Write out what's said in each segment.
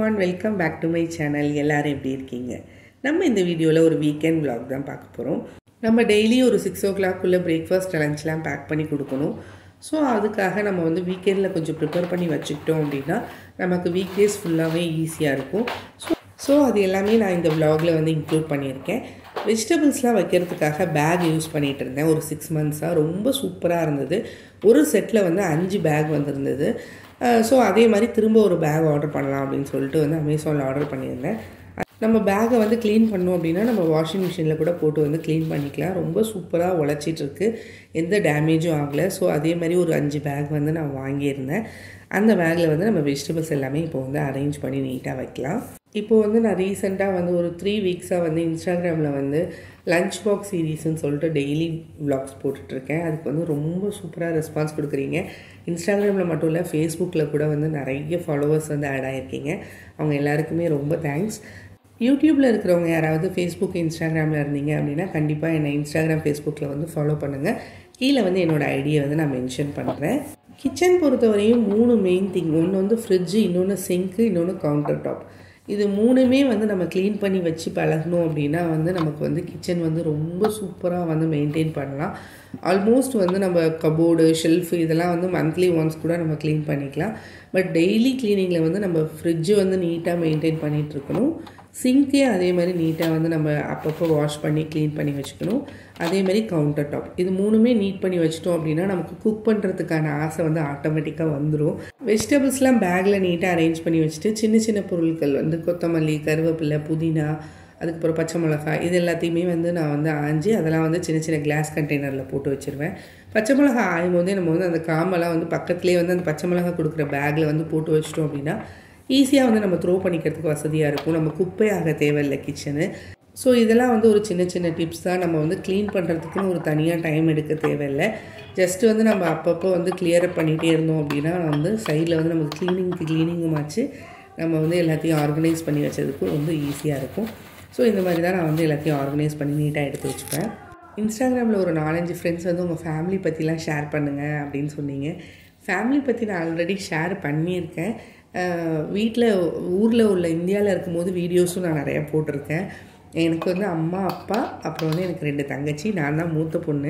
one welcome back to my channel எல்லாரும் எப்படி இருக்கீங்க நம்ம இந்த வீடியோவில் ஒரு வீக்கெண்ட் vlog தான் பார்க்க போகிறோம் நம்ம டெய்லி ஒரு சிக்ஸ் ஓ கிளாக்குள்ளே பிரேக்ஃபாஸ்ட் லஞ்ச்லாம் பேக் பண்ணி கொடுக்கணும் ஸோ அதுக்காக நம்ம வந்து வீக்கெண்டில் கொஞ்சம் ப்ரிப்பேர் பண்ணி வச்சுக்கிட்டோம் அப்படின்னா நமக்கு வீக் டேஸ் ஃபுல்லாகவே ஈஸியாக இருக்கும் ஸோ ஸோ அது எல்லாமே நான் இந்த vlogல வந்து இன்க்ளூட் பண்ணியிருக்கேன் வெஜிடபிள்ஸ்லாம் வைக்கிறதுக்காக பேக் யூஸ் பண்ணிகிட்டு இருந்தேன் ஒரு சிக்ஸ் மந்த்ஸாக ரொம்ப சூப்பராக இருந்தது ஒரு செட்டில் வந்து அஞ்சு பேக் வந்திருந்தது ஸோ அதே மாதிரி திரும்ப ஒரு பேக் ஆர்டர் பண்ணலாம் அப்படின்னு சொல்லிட்டு வந்து அமேசானில் ஆர்டர் பண்ணியிருந்தேன் நம்ம பேக்கை வந்து க்ளீன் பண்ணோம் அப்படின்னா நம்ம வாஷிங் மிஷினில் கூட போட்டு வந்து க்ளீன் பண்ணிக்கலாம் ரொம்ப சூப்பராக உழைச்சிட்ருக்கு எந்த டேமேஜும் ஆகலை ஸோ அதே மாதிரி ஒரு அஞ்சு பேக் வந்து நான் வாங்கியிருந்தேன் அந்த பேக்கில் வந்து நம்ம வெஜிடபிள்ஸ் எல்லாமே இப்போ வந்து அரேஞ்ச் பண்ணி நீட்டாக வைக்கலாம் இப்போ வந்து நான் ரீசெண்டாக வந்து ஒரு த்ரீ வீக்ஸாக வந்து இன்ஸ்டாகிராமில் வந்து லஞ்ச் பாக்ஸ் சீரீஸ்னு சொல்லிட்டு டெய்லி vlogs போட்டுட்ருக்கேன் அதுக்கு வந்து ரொம்ப சூப்பராக ரெஸ்பான்ஸ் கொடுக்குறீங்க இன்ஸ்டாகிராமில் மட்டும் இல்லை ஃபேஸ்புக்கில் கூட வந்து நிறைய ஃபாலோவர்ஸ் வந்து ஆட் ஆகிருக்கீங்க அவங்க எல்லாருக்குமே ரொம்ப தேங்க்ஸ் யூடியூப்பில் இருக்கிறவங்க யாராவது ஃபேஸ்புக் இன்ஸ்டாகிராமில் இருந்தீங்க அப்படின்னா கண்டிப்பாக என்னை இன்ஸ்டாகிராம் ஃபேஸ்புக்கில் வந்து ஃபாலோ பண்ணுங்கள் கீழே வந்து என்னோடய ஐடியை வந்து நான் மென்ஷன் பண்ணுறேன் கிச்சன் பொறுத்தவரையும் மூணு மெயின் திங் ஒன்று வந்து ஃப்ரிட்ஜு இன்னொன்று சிங்க்கு இன்னொன்று கவுண்டர் டாப் இது மூணுமே வந்து நம்ம க்ளீன் பண்ணி வச்சு பழகணும் அப்படின்னா வந்து நமக்கு வந்து கிச்சன் வந்து ரொம்ப சூப்பராக வந்து மெயின்டைன் பண்ணலாம் ஆல்மோஸ்ட் வந்து நம்ம கபோர்டு ஷெல்ஃபு இதெல்லாம் வந்து மந்த்லி ஒன்ஸ் கூட நம்ம க்ளீன் பண்ணிக்கலாம் பட் டெய்லி க்ளீனிங்கில் வந்து நம்ம ஃப்ரிட்ஜு வந்து நீட்டாக மெயின்டைன் பண்ணிகிட்டு இருக்கணும் சிங்க்கே அதே மாதிரி நீட்டாக வந்து நம்ம அப்பப்போ வாஷ் பண்ணி க்ளீன் பண்ணி வச்சுக்கணும் அதே மாதிரி கவுண்டர் டாப் இது மூணுமே நீட் பண்ணி வச்சிட்டோம் அப்படின்னா நமக்கு குக் பண்ணுறதுக்கான ஆசை வந்து ஆட்டோமேட்டிக்காக வந்துடும் வெஜிடபிள்ஸ்லாம் பேக்கில் நீட்டாக அரேஞ்ச் பண்ணி வச்சுட்டு சின்ன சின்ன பொருட்கள் வந்து கொத்தமல்லி கருவேப்பிலை புதினா அதுக்கப்புறம் பச்சை மிளகாய் இது எல்லாத்தையுமே வந்து நான் வந்து ஆஞ்சி அதெல்லாம் வந்து சின்ன சின்ன கிளாஸ் கண்டெய்னரில் போட்டு வச்சுருவேன் பச்சை மிளகாய் ஆயும் போதே நம்ம வந்து அந்த காம்பெல்லாம் வந்து பக்கத்துலேயே வந்து அந்த பச்சை மிளகாய் கொடுக்குற பேக்கில் வந்து போட்டு வச்சிட்டோம் அப்படின்னா ஈஸியாக வந்து நம்ம த்ரோ பண்ணிக்கிறதுக்கு வசதியாக இருக்கும் நம்ம குப்பையாக தேவையில்லை கிச்சனு ஸோ இதெல்லாம் வந்து ஒரு சின்ன சின்ன டிப்ஸ் தான் நம்ம வந்து க்ளீன் பண்ணுறதுக்குன்னு ஒரு தனியாக டைம் எடுக்க தேவையில்லை ஜஸ்ட்டு வந்து நம்ம அப்பப்போ வந்து கிளியர் பண்ணிகிட்டே இருந்தோம் அப்படின்னா வந்து சைடில் வந்து நமக்கு க்ளீனிங்க்கு க்ளீனிங்கும் ஆச்சு நம்ம வந்து எல்லாத்தையும் ஆர்கனைஸ் பண்ணி வச்சதுக்கும் ரொம்ப ஈஸியாக இருக்கும் ஸோ இந்த மாதிரி தான் நான் வந்து எல்லாத்தையும் ஆர்கனைஸ் பண்ணி நீட்டாக எடுத்து வச்சுப்பேன் இன்ஸ்டாகிராமில் ஒரு நாலஞ்சு ஃப்ரெண்ட்ஸ் வந்து உங்கள் ஃபேமிலி பற்றிலாம் ஷேர் பண்ணுங்கள் அப்படின்னு சொன்னீங்க ஃபேமிலி பற்றி நான் ஆல்ரெடி ஷேர் பண்ணியிருக்கேன் வீட்டில் ஊரில் உள்ள இந்தியாவில் இருக்கும்போது வீடியோஸும் நான் நிறையா போட்டிருக்கேன் எனக்கு வந்து அம்மா அப்பா அப்புறம் வந்து எனக்கு ரெண்டு தங்கச்சி நான் தான் மூத்த பொண்ணு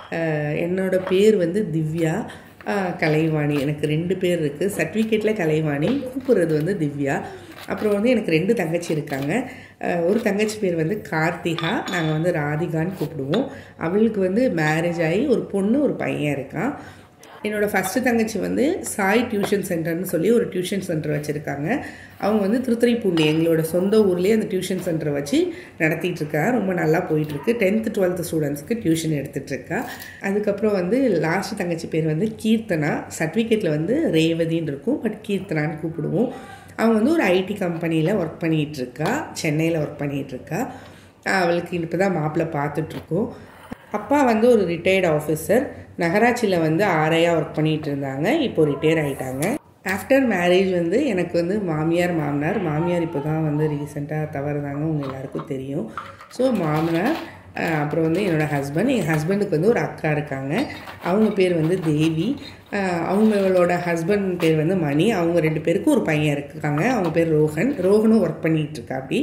என்னோட பேர் வந்து திவ்யா கலைவாணி எனக்கு ரெண்டு பேர் இருக்குது சர்டிஃபிகேட்டில் கலைவாணி கூப்பிட்றது வந்து திவ்யா அப்புறம் வந்து எனக்கு ரெண்டு தங்கச்சி இருக்காங்க ஒரு தங்கச்சி பேர் வந்து கார்த்திகா நாங்கள் வந்து ராதிகான்னு கூப்பிடுவோம் அவளுக்கு வந்து மேரேஜ் ஆகி ஒரு பொண்ணு ஒரு பையன் இருக்கான் என்னோடய ஃபஸ்ட்டு தங்கச்சி வந்து சாய் டியூஷன் சென்டர்னு சொல்லி ஒரு டியூஷன் சென்டர் வச்சுருக்காங்க அவங்க வந்து திருத்துறைப்பூண்டி எங்களோட சொந்த ஊர்லேயே அந்த டியூஷன் சென்டரை வச்சு நடத்திட்டு இருக்கா ரொம்ப நல்லா போயிட்டுருக்கு டென்த்து டுவெல்த்து ஸ்டூடெண்ட்ஸ்க்கு டியூஷன் எடுத்துகிட்ருக்கா அதுக்கப்புறம் வந்து லாஸ்ட் தங்கச்சி பேர் வந்து கீர்த்தனா சர்டிஃபிகேட்டில் வந்து ரேவதின்னு இருக்கும் பட் கீர்த்தனான்னு கூப்பிடுவோம் அவங்க வந்து ஒரு ஐடி கம்பெனியில் ஒர்க் பண்ணிகிட்ருக்கா சென்னையில் ஒர்க் பண்ணிகிட்ருக்கா அவளுக்கு இப்போ தான் மாப்பிள்ளை பார்த்துட்ருக்கோம் அப்பா வந்து ஒரு ரிட்டையர்டு ஆஃபீஸர் நகராட்சியில் வந்து ஆரையாக ஒர்க் பண்ணிகிட்டு இருந்தாங்க இப்போ ரிட்டையர் ஆகிட்டாங்க ஆஃப்டர் மேரேஜ் வந்து எனக்கு வந்து மாமியார் மாமனார் மாமியார் இப்போ தான் வந்து ரீசெண்டாக தவறுதாங்க உங்கள் எல்லாருக்கும் தெரியும் ஸோ மாமனார் அப்புறம் வந்து என்னோடய ஹஸ்பண்ட் என் ஹஸ்பண்டுக்கு வந்து ஒரு அக்கா இருக்காங்க அவங்க பேர் வந்து தேவி அவங்களோட ஹஸ்பண்ட் பேர் வந்து மணி அவங்க ரெண்டு பேருக்கும் ஒரு பையன் இருக்காங்க அவங்க பேர் ரோஹன் ரோஹனும் ஒர்க் பண்ணிகிட்ருக்கா அப்படி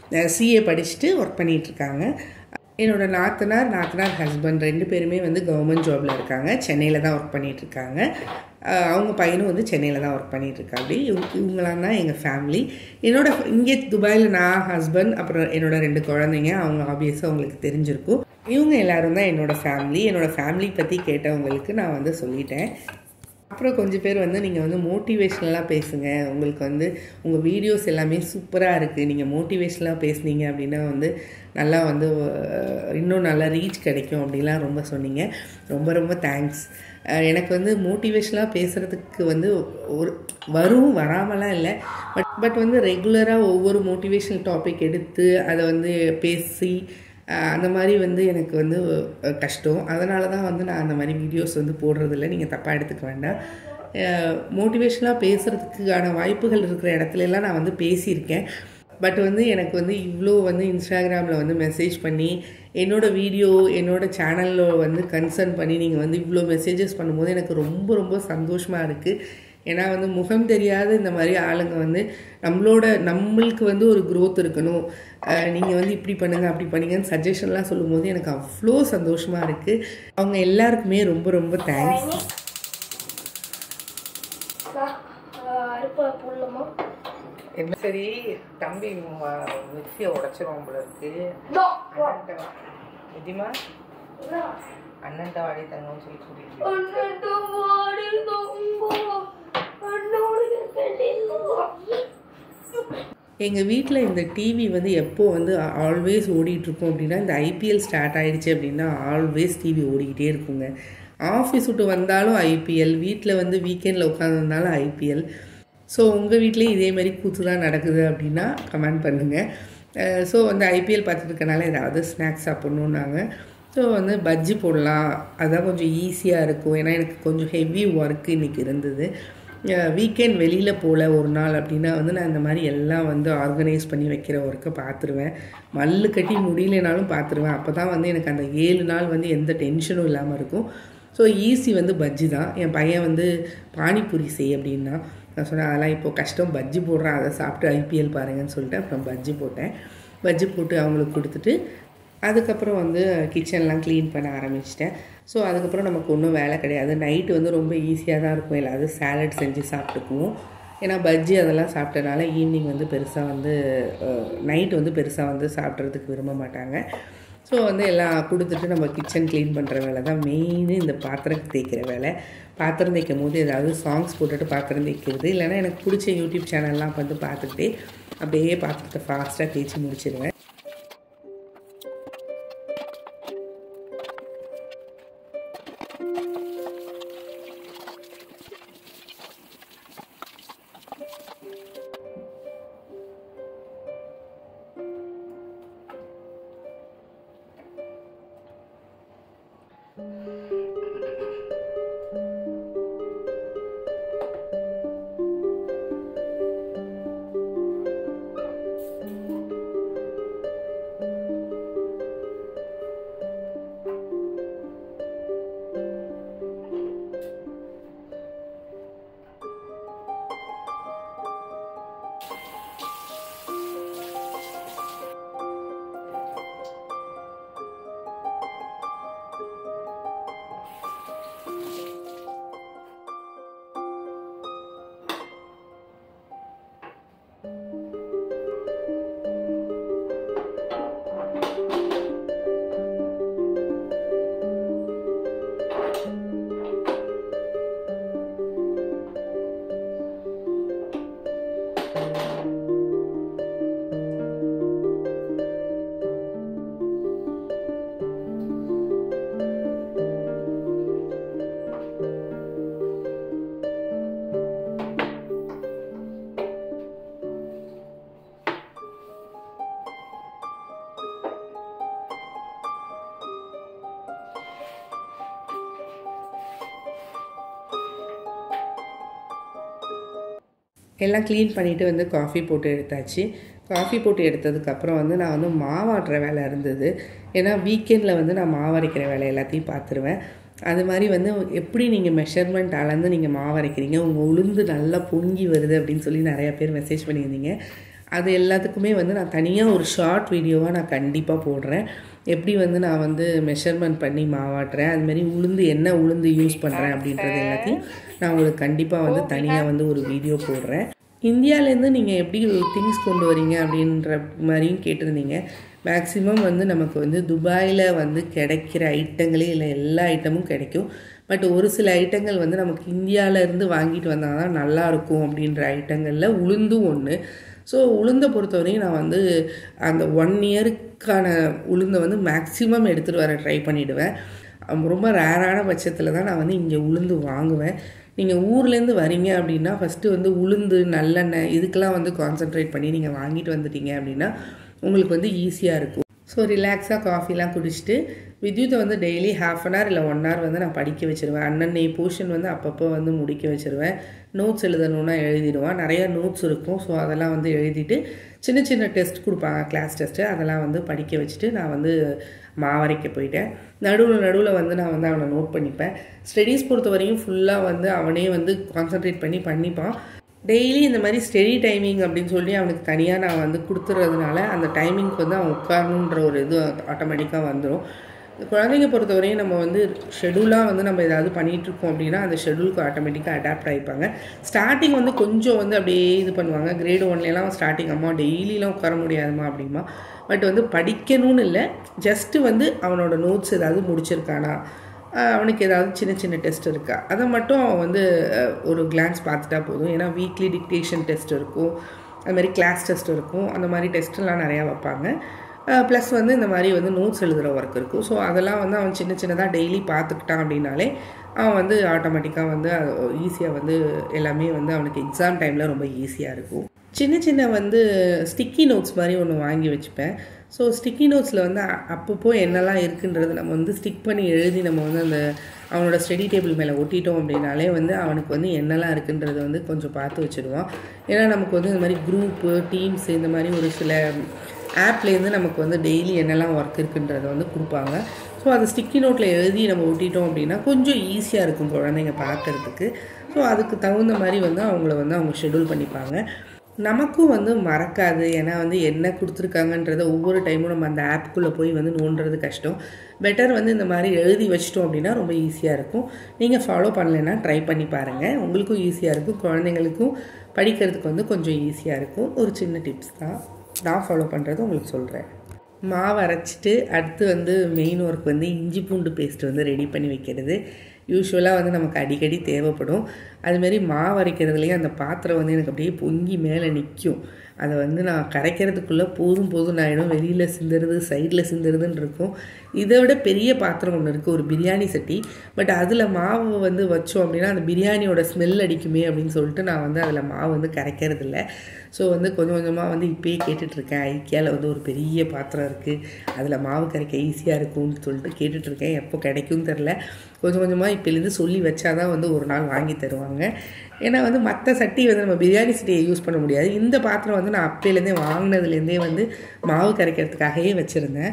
சிஏ படிச்சுட்டு ஒர்க் பண்ணிகிட்ருக்காங்க என்னோட நாத்தனார் நாத்தனார் ஹஸ்பண்ட் ரெண்டு பேருமே வந்து கவர்மெண்ட் ஜாபில் இருக்காங்க சென்னையில் தான் ஒர்க் பண்ணிகிட்ருக்காங்க அவங்க பையனும் வந்து சென்னையில் தான் ஒர்க் பண்ணிகிட்ருக்காங்க இவங்க இவங்களாம் தான் எங்கள் ஃபேமிலி என்னோட இங்கே துபாயில் நான் ஹஸ்பண்ட் அப்புறம் என்னோட ரெண்டு குழந்தைங்க அவங்க ஆப்வியஸாக அவங்களுக்கு தெரிஞ்சிருக்கும் இவங்க எல்லோரும் தான் என்னோடய ஃபேமிலி என்னோடய ஃபேமிலி பற்றி கேட்டவங்களுக்கு நான் வந்து சொல்லிட்டேன் அப்புறம் கொஞ்சம் பேர் வந்து நீங்கள் வந்து மோட்டிவேஷ்னலாக பேசுங்க உங்களுக்கு வந்து உங்கள் வீடியோஸ் எல்லாமே சூப்பராக இருக்குது நீங்கள் மோட்டிவேஷ்னலாக பேசுனீங்க அப்படின்னா வந்து நல்லா வந்து இன்னும் நல்லா ரீச் கிடைக்கும் அப்படிலாம் ரொம்ப சொன்னீங்க ரொம்ப ரொம்ப தேங்க்ஸ் எனக்கு வந்து மோட்டிவேஷ்னலாக பேசுகிறதுக்கு வந்து ஒரு வரும் வராமலாம் இல்லை பட் பட் வந்து ரெகுலராக ஒவ்வொரு மோட்டிவேஷ்னல் டாபிக் எடுத்து அதை வந்து பேசி அந்த மாதிரி வந்து எனக்கு வந்து கஷ்டம் அதனால தான் வந்து நான் அந்த மாதிரி வீடியோஸ் வந்து போடுறதில்ல நீங்கள் தப்பாக எடுத்துக்க வேண்டாம் மோட்டிவேஷனாக பேசுகிறதுக்கான வாய்ப்புகள் இருக்கிற இடத்துலலாம் நான் வந்து பேசியிருக்கேன் பட் வந்து எனக்கு வந்து இவ்வளோ வந்து இன்ஸ்டாகிராமில் வந்து மெசேஜ் பண்ணி என்னோடய வீடியோ என்னோடய சேனலில் வந்து கன்சர்ன் பண்ணி நீங்கள் வந்து இவ்வளோ மெசேஜஸ் பண்ணும்போது எனக்கு ரொம்ப ரொம்ப சந்தோஷமாக இருக்குது ஏன்னா வந்து முகம் தெரியாத இந்த மாதிரி ஆளுங்க வந்து நம்மளோட நம்மளுக்கு வந்து ஒரு growth இருக்கணும் நீங்கள் வந்து இப்படி பண்ணுங்க அப்படி பண்ணுங்கன்னு சஜஷன்லாம் சொல்லும்போது எனக்கு அவ்வளோ சந்தோஷமாக இருக்குது அவங்க எல்லாருக்குமே ரொம்ப ரொம்ப தேங்க்ஸ் அறுப்பை போடலாமா என்ன சரி தம்பி மிக்சியை உடச்சிரும் போல இருக்கு நோ எதிமா அண்ணன்ட்ட வாடி தங்கன்னு சொல்லி சொல்லிட்டு அண்ணன்ட்டு வாடி தொங்கோ அண்ணோடு எங்கள் வீட்டில் இந்த டிவி வந்து எப்போ வந்து ஆல்வேஸ் ஓடிட்டுருக்கோம் அப்படின்னா இந்த ஐபிஎல் ஸ்டார்ட் ஆயிடுச்சு அப்படின்னா ஆல்வேஸ் டிவி ஓடிக்கிட்டே இருக்குங்க ஆஃபீஸ் விட்டு வந்தாலும் ஐபிஎல் வீட்டில் வந்து வீக்கெண்டில் உட்காந்துருந்தாலும் ஐபிஎல் ஸோ உங்கள் வீட்லேயும் இதே மாதிரி கூத்து தான் நடக்குது அப்படின்னா கமெண்ட் பண்ணுங்கள் ஸோ வந்து ஐபிஎல் பார்த்துட்டு இருக்கனால ஏதாவது ஸ்நாக்ஸ் சாப்பிட்ணுன்னாங்க ஸோ வந்து பஜ்ஜி போடலாம் அதான் கொஞ்சம் ஈஸியாக இருக்கும் ஏன்னா எனக்கு கொஞ்சம் ஹெவி ஒர்க் இன்றைக்கி இருந்தது வீக்கெண்ட் வெளியில் போகல ஒரு நாள் அப்படின்னா வந்து நான் இந்த மாதிரி எல்லாம் வந்து ஆர்கனைஸ் பண்ணி வைக்கிற ஒர்க்கை பார்த்துருவேன் மல்லு கட்டி முடியலனாலும் பார்த்துருவேன் அப்போ தான் வந்து எனக்கு அந்த ஏழு நாள் வந்து எந்த டென்ஷனும் இல்லாமல் இருக்கும் ஸோ ஈஸி வந்து பஜ்ஜி தான் என் பையன் வந்து பானிபூரி செய் அப்படின்னா நான் சொன்னேன் அதெல்லாம் இப்போ கஷ்டம் பஜ்ஜி போடுறேன் அதை சாப்பிட்டு ஐபிஎல் பாருங்கன்னு சொல்லிட்டு அப்புறம் பஜ்ஜி போட்டேன் பஜ்ஜி போட்டு அவங்களுக்கு கொடுத்துட்டு அதுக்கப்புறம் வந்து கிச்சன்லாம் க்ளீன் பண்ண ஆரம்பிச்சிட்டேன் ஸோ அதுக்கப்புறம் நமக்கு ஒன்றும் வேலை கிடையாது நைட்டு வந்து ரொம்ப ஈஸியாக தான் இருக்கும் எல்லாரும் சேலட் செஞ்சு சாப்பிட்டுக்குவோம் ஏன்னா பஜ்ஜி அதெல்லாம் சாப்பிட்டனால ஈவினிங் வந்து பெருசாக வந்து நைட் வந்து பெருசாக வந்து சாப்பிட்றதுக்கு விரும்ப மாட்டாங்க ஸோ வந்து எல்லாம் கொடுத்துட்டு நம்ம கிச்சன் க்ளீன் பண்ணுற வேலை தான் மெயின் இந்த பாத்திரம் தேய்க்கிற வேலை பாத்திரம் தேய்க்கும் போது ஏதாவது சாங்ஸ் போட்டுட்டு பாத்திரம் தேய்க்கிறது இல்லைன்னா எனக்கு பிடிச்ச யூடியூப் சேனல்லாம் வந்து பார்த்துக்கிட்டே அப்படியே பாத்திரத்தை ஃபாஸ்ட்டாக தேய்ச்சி முடிச்சிடுவேன் எல்லாம் க்ளீன் பண்ணிவிட்டு வந்து காஃபி போட்டு எடுத்தாச்சு காஃபி போட்டு எடுத்ததுக்கப்புறம் வந்து நான் வந்து மாவாட்டுற வேலை இருந்தது ஏன்னா வீக்கெண்டில் வந்து நான் மாவரைக்கிற வேலை எல்லாத்தையும் பார்த்துருவேன் அது மாதிரி வந்து எப்படி நீங்கள் மெஷர்மெண்ட் அளந்து நீங்கள் மாவரைக்கிறீங்க உங்கள் உளுந்து நல்லா பொங்கி வருது அப்படின்னு சொல்லி நிறையா பேர் மெசேஜ் பண்ணியிருந்தீங்க அது எல்லாத்துக்குமே வந்து நான் தனியாக ஒரு ஷார்ட் வீடியோவாக நான் கண்டிப்பாக போடுறேன் எப்படி வந்து நான் வந்து மெஷர்மெண்ட் பண்ணி மாவாட்டுறேன் அதுமாரி உளுந்து என்ன உளுந்து யூஸ் பண்ணுறேன் அப்படின்றது எல்லாத்தையும் நான் உங்களுக்கு கண்டிப்பாக வந்து தனியாக வந்து ஒரு வீடியோ போடுறேன் இந்தியாவிலேருந்து நீங்கள் எப்படி திங்ஸ் கொண்டு வரீங்க அப்படின்ற மாதிரியும் கேட்டிருந்தீங்க மேக்ஸிமம் வந்து நமக்கு வந்து துபாயில் வந்து கிடைக்கிற ஐட்டங்களே இல்லை எல்லா ஐட்டமும் கிடைக்கும் பட் ஒரு சில ஐட்டங்கள் வந்து நமக்கு இந்தியாவிலேருந்து வாங்கிட்டு வந்தால் தான் நல்லாயிருக்கும் அப்படின்ற ஐட்டங்களில் உளுந்தும் ஒன்று ஸோ உளுந்தை பொறுத்தவரையும் நான் வந்து அந்த ஒன் இயருக்கான உளுந்தை வந்து மேக்ஸிமம் எடுத்துகிட்டு வர ட்ரை பண்ணிவிடுவேன் ரொம்ப ரேரான பட்சத்தில் தான் நான் வந்து இங்கே உளுந்து வாங்குவேன் நீங்கள் ஊர்லேருந்து வரீங்க அப்படின்னா ஃபஸ்ட்டு வந்து உளுந்து நல்லெண்ணெய் இதுக்கெல்லாம் வந்து கான்சென்ட்ரேட் பண்ணி நீங்கள் வாங்கிட்டு வந்துட்டீங்க அப்படின்னா உங்களுக்கு வந்து ஈஸியாக இருக்கும் ஸோ ரிலாக்ஸாக காஃபிலாம் குடிச்சிட்டு வித்யுத்தை வந்து டெய்லி ஹாஃப் அன் ஹவர் இல்லை ஒன் ஹவர் வந்து நான் படிக்க வச்சுருவேன் அன்னன்னை போர்ஷன் வந்து அப்பப்போ வந்து முடிக்க வச்சுருவேன் நோட்ஸ் எழுதணுன்னா எழுதிடுவான் நிறைய நோட்ஸ் இருக்கும் ஸோ அதெல்லாம் வந்து எழுதிட்டு சின்ன சின்ன டெஸ்ட் கொடுப்பாங்க கிளாஸ் டெஸ்ட்டு அதெல்லாம் வந்து படிக்க வச்சுட்டு நான் வந்து மாவரைக்க போயிட்டேன் நடுவில் நடுவில் வந்து நான் வந்து அவனை நோட் பண்ணிப்பேன் ஸ்டடீஸ் பொறுத்த வரையும் ஃபுல்லாக வந்து அவனே வந்து கான்சென்ட்ரேட் பண்ணி பண்ணிப்பான் டெய்லி இந்த மாதிரி ஸ்டெடி டைமிங் அப்படின்னு சொல்லி அவனுக்கு தனியாக நான் வந்து கொடுத்துறதுனால அந்த டைமிங்க்கு வந்து அவன் உட்காரணுன்ற ஒரு இது ஆட்டோமேட்டிக்காக வந்துடும் குழந்தைங்க பொறுத்தவரையும் நம்ம வந்து ஷெடியூலாக வந்து நம்ம ஏதாவது பண்ணிகிட்ருக்கோம் அப்படின்னா அந்த ஷெடியூலுக்கு ஆட்டோமேட்டிக்காக அடாப்ட் ஆகிப்பாங்க ஸ்டார்டிங் வந்து கொஞ்சம் வந்து அப்படியே இது பண்ணுவாங்க கிரேட் ஒன்லேலாம் ஸ்டார்டிங் அம்மா டெய்லிலாம் உட்கார முடியாதுமா அப்படிமா பட் வந்து படிக்கணும்னு இல்லை ஜஸ்ட்டு வந்து அவனோட நோட்ஸ் ஏதாவது முடிச்சிருக்கானா அவனுக்கு ஏதாவது சின்ன சின்ன டெஸ்ட் இருக்கா அதை மட்டும் அவன் வந்து ஒரு கிளான்ஸ் பார்த்துட்டா போதும் ஏன்னா வீக்லி டிக்டேஷன் டெஸ்ட் இருக்கும் அது மாதிரி கிளாஸ் டெஸ்ட் இருக்கும் அந்த மாதிரி டெஸ்ட்டெல்லாம் நிறையா வைப்பாங்க ப்ளஸ் வந்து இந்த மாதிரி வந்து நோட்ஸ் எழுதுகிற ஒர்க் இருக்கும் ஸோ அதெல்லாம் வந்து அவன் சின்ன சின்னதாக டெய்லி பார்த்துக்கிட்டான் அப்படின்னாலே அவன் வந்து ஆட்டோமேட்டிக்காக வந்து ஈஸியாக வந்து எல்லாமே வந்து அவனுக்கு எக்ஸாம் டைமில் ரொம்ப ஈஸியாக இருக்கும் சின்ன சின்ன வந்து ஸ்டிக்கி நோட்ஸ் மாதிரி ஒன்று வாங்கி வச்சுப்பேன் ஸோ ஸ்டிக்கி நோட்ஸில் வந்து அப்பப்போ என்னெல்லாம் இருக்குன்றது நம்ம வந்து ஸ்டிக் பண்ணி எழுதி நம்ம வந்து அந்த அவனோட ஸ்டடி டேபிள் மேலே ஒட்டிட்டோம் அப்படின்னாலே வந்து அவனுக்கு வந்து என்னெல்லாம் இருக்குன்றது வந்து கொஞ்சம் பார்த்து வச்சுடுவான் ஏன்னா நமக்கு வந்து இந்த மாதிரி குரூப்பு டீம்ஸ் இந்த மாதிரி ஒரு சில ஆப்லேருந்து நமக்கு வந்து டெய்லி என்னெல்லாம் ஒர்க் இருக்குன்றதை வந்து கொடுப்பாங்க ஸோ அது ஸ்டிக்கி நோட்டில் எழுதி நம்ம ஒட்டிட்டோம் அப்படின்னா கொஞ்சம் ஈஸியாக இருக்கும் குழந்தைங்க பார்க்குறதுக்கு ஸோ அதுக்கு தகுந்த மாதிரி வந்து அவங்கள வந்து அவங்க ஷெடியூல் பண்ணிப்பாங்க நமக்கும் வந்து மறக்காது ஏன்னா வந்து என்ன கொடுத்துருக்காங்கன்றத ஒவ்வொரு டைமும் நம்ம அந்த ஆப்புக்குள்ளே போய் வந்து நோண்டுறது கஷ்டம் பெட்டர் வந்து இந்த மாதிரி எழுதி வச்சிட்டோம் அப்படின்னா ரொம்ப ஈஸியாக இருக்கும் நீங்கள் ஃபாலோ பண்ணலைன்னா ட்ரை பண்ணி பாருங்கள் உங்களுக்கும் ஈஸியாக இருக்கும் குழந்தைங்களுக்கும் படிக்கிறதுக்கு வந்து கொஞ்சம் ஈஸியாக இருக்கும் ஒரு சின்ன டிப்ஸ் தான் நான் ஃபாலோ பண்ணுறது உங்களுக்கு சொல்கிறேன் மாவு அரைச்சிட்டு அடுத்து வந்து மெயின் ஒர்க் வந்து இஞ்சி பூண்டு பேஸ்ட் வந்து ரெடி பண்ணி வைக்கிறது யூஸ்வலாக வந்து நமக்கு அடிக்கடி தேவைப்படும் அதுமாரி மாவு அரைக்கிறதுலேயும் அந்த பாத்திரம் வந்து எனக்கு அப்படியே பொங்கி மேலே நிற்கும் அதை வந்து நான் கரைக்கிறதுக்குள்ளே போதும் போதும் ஆகிடும் வெளியில் சிந்துறது சைடில் சிந்துறதுன்னு இருக்கும் இதை விட பெரிய பாத்திரம் ஒன்று இருக்குது ஒரு பிரியாணி சட்டி பட் அதில் மாவு வந்து வச்சோம் அப்படின்னா அந்த பிரியாணியோட ஸ்மெல் அடிக்குமே அப்படின்னு சொல்லிட்டு நான் வந்து அதில் மாவு வந்து கரைக்கிறது இல்லை ஸோ வந்து கொஞ்சம் கொஞ்சமாக வந்து இப்போயே கேட்டுட்ருக்கேன் ஐக்கியாவில் வந்து ஒரு பெரிய பாத்திரம் இருக்குது அதில் மாவு கரைக்க ஈஸியாக இருக்கும்னு சொல்லிட்டு கேட்டுட்ருக்கேன் எப்போ கிடைக்கும் தெரில கொஞ்சம் கொஞ்சமாக இப்போலேருந்து சொல்லி வச்சாதான் வந்து ஒரு நாள் வாங்கி தருவாங்க ஏன்னா வந்து மற்ற சட்டி வந்து நம்ம பிரியாணி சட்டியை யூஸ் பண்ண முடியாது இந்த பாத்திரம் வந்து நான் அப்போலேருந்தே வாங்கினதுலேருந்தே வந்து மாவு கரைக்கிறதுக்காகவே வச்சுருந்தேன்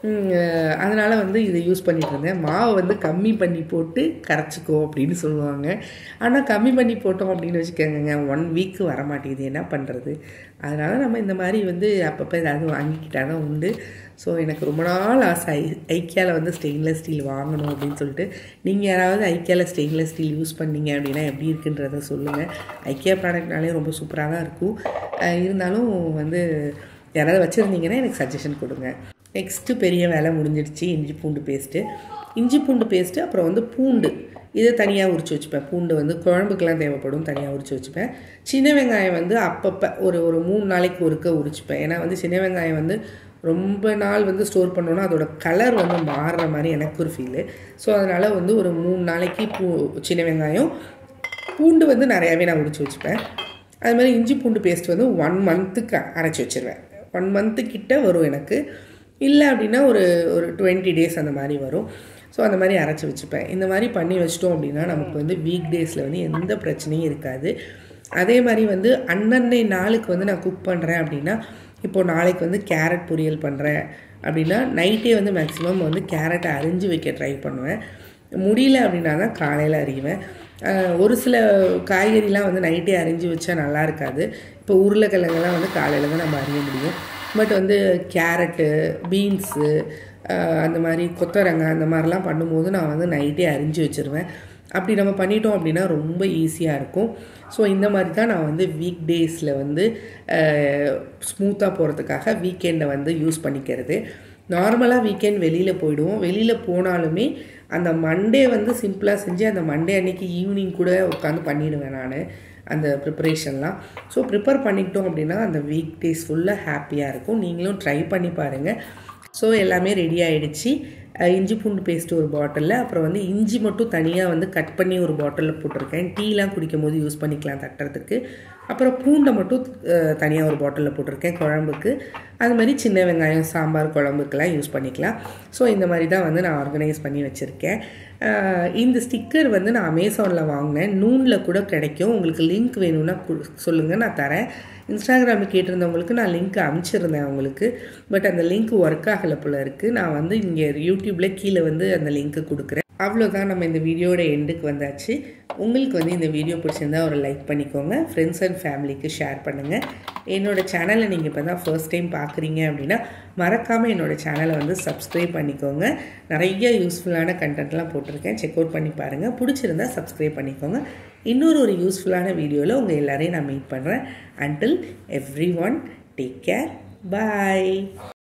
அதனால் வந்து இதை யூஸ் பண்ணிகிட்டு இருந்தேன் மாவை வந்து கம்மி பண்ணி போட்டு கரைச்சிக்கோ அப்படின்னு சொல்லுவாங்க ஆனால் கம்மி பண்ணி போட்டோம் அப்படின்னு வச்சுக்கோங்க ஒன் வீக்கு வரமாட்டேங்குது என்ன பண்ணுறது அதனால் நம்ம இந்த மாதிரி வந்து அப்பப்போ ஏதாவது வாங்கிக்கிட்டால் தான் உண்டு ஸோ எனக்கு ரொம்ப நாள் ஆசை ஐ ஐக்கியாவில் வந்து ஸ்டெயின்லெஸ் ஸ்டீல் வாங்கணும் அப்படின்னு சொல்லிட்டு நீங்கள் யாராவது ஐக்கியாவில் ஸ்டெயின்லெஸ் ஸ்டீல் யூஸ் பண்ணீங்க அப்படின்னா எப்படி இருக்குன்றத சொல்லுங்கள் ஐக்கியா ப்ராடக்ட்னாலே ரொம்ப சூப்பராக தான் இருக்கும் இருந்தாலும் வந்து யாராவது வச்சுருந்தீங்கன்னா எனக்கு சஜஷன் கொடுங்க நெக்ஸ்ட்டு பெரிய வேலை முடிஞ்சிடுச்சு இஞ்சி பூண்டு பேஸ்ட்டு இஞ்சி பூண்டு பேஸ்ட்டு அப்புறம் வந்து பூண்டு இதை தனியாக உரிச்சு வச்சுப்பேன் பூண்டு வந்து குழம்புக்கெலாம் தேவைப்படும் தனியாக உரிச்சு வச்சுப்பேன் சின்ன வெங்காயம் வந்து அப்பப்போ ஒரு ஒரு மூணு நாளைக்கு ஒருக்க உரிச்சுப்பேன் ஏன்னா வந்து சின்ன வெங்காயம் வந்து ரொம்ப நாள் வந்து ஸ்டோர் பண்ணோன்னா அதோட கலர் வந்து மாறுற மாதிரி எனக்கு ஒரு ஃபீலு ஸோ அதனால் வந்து ஒரு மூணு நாளைக்கு பூ சின்ன வெங்காயம் பூண்டு வந்து நிறையாவே நான் உரிச்சு வச்சுப்பேன் அது மாதிரி இஞ்சி பூண்டு பேஸ்ட் வந்து ஒன் மந்த்துக்கு அரைச்சி வச்சுருவேன் ஒன் மந்த்து கிட்ட வரும் எனக்கு இல்லை அப்படின்னா ஒரு ஒரு டுவெண்ட்டி டேஸ் அந்த மாதிரி வரும் ஸோ அந்த மாதிரி அரைச்சி வச்சுப்பேன் இந்த மாதிரி பண்ணி வச்சிட்டோம் அப்படின்னா நமக்கு வந்து வீக் டேஸில் வந்து எந்த பிரச்சனையும் இருக்காது அதே மாதிரி வந்து அன்னன்னை நாளுக்கு வந்து நான் குக் பண்ணுறேன் அப்படின்னா இப்போது நாளைக்கு வந்து கேரட் பொரியல் பண்ணுறேன் அப்படின்னா நைட்டே வந்து மேக்ஸிமம் வந்து கேரட்டை அரிஞ்சு வைக்க ட்ரை பண்ணுவேன் முடியல அப்படின்னா தான் காலையில் அறிவேன் ஒரு சில காய்கறிலாம் வந்து நைட்டே அரிஞ்சு வச்சா நல்லா இருக்காது இப்போ உருளைக்கிழங்கெல்லாம் வந்து காலையில் தான் நம்ம அறிய முடியும் பட் வந்து கேரட்டு பீன்ஸு அந்த மாதிரி கொத்தரங்காய் அந்த மாதிரிலாம் பண்ணும்போது நான் வந்து நைட்டே அரிஞ்சு வச்சுருவேன் அப்படி நம்ம பண்ணிட்டோம் அப்படின்னா ரொம்ப ஈஸியாக இருக்கும் ஸோ இந்த மாதிரி தான் நான் வந்து வீக் டேஸில் வந்து ஸ்மூத்தாக போகிறதுக்காக வீக்கெண்டை வந்து யூஸ் பண்ணிக்கிறது நார்மலாக வீக்கெண்ட் வெளியில் போயிடுவோம் வெளியில் போனாலுமே அந்த மண்டே வந்து சிம்பிளாக செஞ்சு அந்த மண்டே அன்னைக்கு ஈவினிங் கூட உட்காந்து பண்ணிடுவேன் நான் அந்த ப்ரிப்பரேஷன்லாம் ஸோ ப்ரிப்பேர் பண்ணிக்கிட்டோம் அப்படின்னா அந்த வீக் டேஸ் ஃபுல்லாக ஹாப்பியாக இருக்கும் நீங்களும் ட்ரை பண்ணி பாருங்கள் ஸோ எல்லாமே ரெடி ஆயிடுச்சு அஹ் இஞ்சி பூண்டு பேஸ்ட் ஒரு பாட்டிலில் அப்புறம் வந்து இஞ்சி மட்டும் தனியாக வந்து கட் பண்ணி ஒரு பாட்டிலில் போட்டிருக்கேன் டீலாம் குடிக்கும் போது யூஸ் பண்ணிக்கலாம் தட்டுறதுக்கு அப்புறம் பூண்டை மட்டும் தனியாக ஒரு பாட்டிலில் போட்டிருக்கேன் குழம்புக்கு அது மாதிரி சின்ன வெங்காயம் சாம்பார் குழம்புக்கெல்லாம் யூஸ் பண்ணிக்கலாம் ஸோ இந்த மாதிரி தான் வந்து நான் ஆர்கனைஸ் பண்ணி வச்சுருக்கேன் அஹ் இந்த ஸ்டிக்கர் வந்து நான் அமேசானில் வாங்கினேன் நூனில் கூட கிடைக்கும் உங்களுக்கு லிங்க் வேணும்னா சொல்லுங்கள் நான் தரேன் இன்ஸ்டாகிராமில் கேட்டிருந்தவங்களுக்கு நான் லிங்க் அனுப்பிச்சிருந்தேன் அவங்களுக்கு பட் அந்த லிங்க் ஒர்க் ஆகலை போல இருக்குது நான் வந்து இங்கே யூடியூப்பில் கீழே வந்து அந்த லிங்க்கு கொடுக்குறேன் அவ்வளோதான் நம்ம இந்த வீடியோட எண்டுக்கு வந்தாச்சு உங்களுக்கு வந்து இந்த வீடியோ பிடிச்சிருந்தா ஒரு லைக் பண்ணிக்கோங்க ஃப்ரெண்ட்ஸ் அண்ட் ஃபேமிலிக்கு ஷேர் பண்ணுங்கள் என்னோட சேனலை நீங்கள் இப்போ தான் ஃபர்ஸ்ட் டைம் பார்க்குறீங்க அப்படின்னா மறக்காமல் என்னோட சேனலை வந்து சப்ஸ்கிரைப் பண்ணிக்கோங்க நிறைய யூஸ்ஃபுல்லான கண்டென்ட்லாம் போட்டிருக்கேன் செக் அவுட் பண்ணி பாருங்கள் பிடிச்சிருந்தா சப்ஸ்கிரைப் பண்ணிக்கோங்க இன்னொரு ஒரு யூஸ்ஃபுல்லான வீடியோவில் உங்கள் எல்லாரையும் நான் மீட் பண்ணுறேன் until everyone take care பாய்